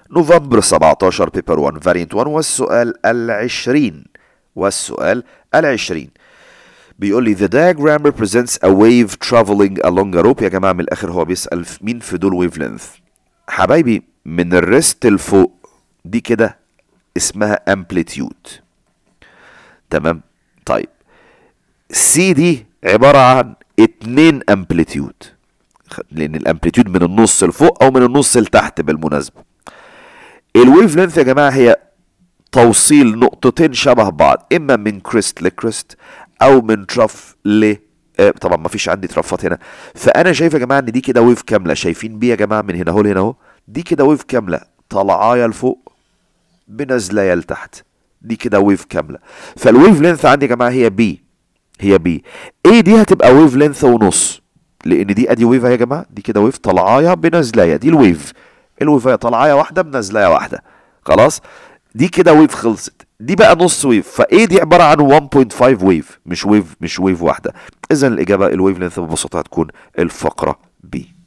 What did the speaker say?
نوفمبر 17 بيبر 1 فارينت 1 والسؤال العشرين والسؤال العشرين بيقول لي the diagram represents a wave traveling along a rope يا جماعة من الآخر هو بيسأل مين في دول ويف لينث حبايبي من الريست لفوق دي كده اسمها amplitude تمام طيب سي دي عبارة عن اتنين امبليتيود لان الامبليتيود من النص لفوق او من النص لتحت بالمناسبة الويف لينث يا جماعة هي توصيل نقطتين شبه بعض اما من كريست لكريست او من ترف ل آه، طبعا ما فيش عندي ترفات هنا فانا شايف يا جماعه ان دي كده ويف كامله شايفين بيه يا جماعه من هنا اهو لهنا اهو دي كده ويف كامله طالعايه لفوق بنزلايه لتحت دي كده ويف كامله فالويف لينث عندي يا جماعه هي بي هي بي ايه دي هتبقى ويف لينث ونص لان دي ادي ويف اهي يا جماعه دي كده ويف طالعايه بنزلايه دي الويف الويف هي طالعايه واحده بنزلايه واحده خلاص دي كده ويف خلصت دي بقى نص ويف فايه دي عباره عن 1.5 ويف مش ويف مش ويف واحده اذا الاجابه الويف لينث ببساطه هتكون الفقره بي